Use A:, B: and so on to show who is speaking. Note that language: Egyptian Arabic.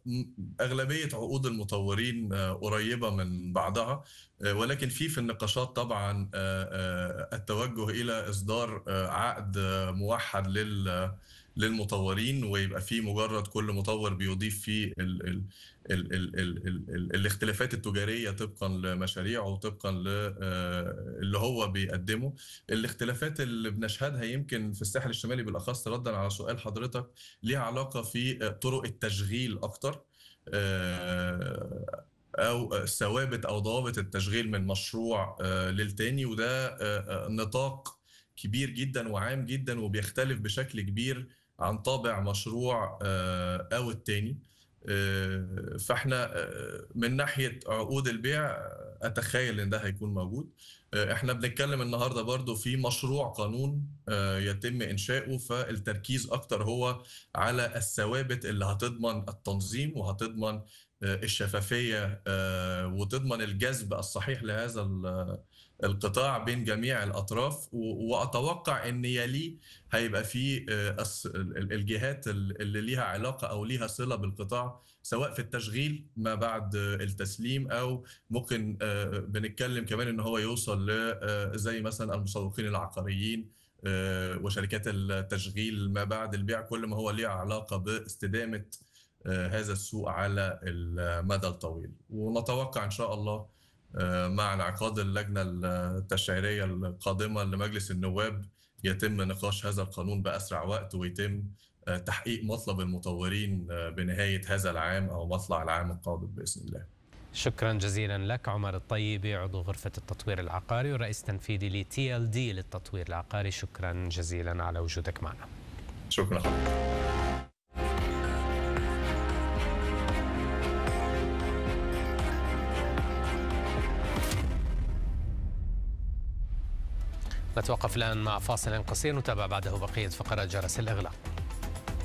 A: اغلبيه عقود المطورين قريبه من بعضها ولكن في في النقاشات طبعا التوجه الى اصدار عقد موحد لل للمطورين ويبقى في مجرد كل مطور بيضيف فيه ال ال ال ال ال ال الاختلافات التجاريه طبقا لمشاريعه وطبقا اللي هو بيقدمه الاختلافات اللي بنشهدها يمكن في الساحل الشمالي بالاخص ردا على سؤال حضرتك ليها علاقه في طرق التشغيل اكتر او ثوابت او ضوابط التشغيل من مشروع للتاني وده نطاق كبير جدا وعام جدا وبيختلف بشكل كبير عن طابع مشروع او التاني فاحنا من ناحيه عقود البيع اتخيل ان ده هيكون موجود احنا بنتكلم النهارده برضو في مشروع قانون يتم انشاؤه فالتركيز اكتر هو على الثوابت اللي هتضمن التنظيم وهتضمن الشفافيه وتضمن الجذب الصحيح لهذا القطاع بين جميع الاطراف واتوقع ان يليه هيبقى في الجهات اللي ليها علاقه او ليها صله بالقطاع سواء في التشغيل ما بعد التسليم او ممكن بنتكلم كمان ان هو يوصل ل زي مثلا المسوقين العقاريين وشركات التشغيل ما بعد البيع كل ما هو ليه علاقه باستدامه هذا السوق على المدى الطويل ونتوقع ان شاء الله مع انعقاد اللجنه التشريعيه القادمه لمجلس النواب يتم نقاش هذا القانون باسرع وقت ويتم تحقيق مطلب المطورين بنهايه هذا العام او مطلع العام القادم باذن الله.
B: شكرا جزيلا لك عمر الطيبي عضو غرفه التطوير العقاري ورئيس تنفيذي لتي ال دي للتطوير العقاري شكرا جزيلا على وجودك معنا.
A: شكرا حضرتك.
B: نتوقف الآن مع فاصل قصير نتابع بعده بقية فقرات جرس الإغلاق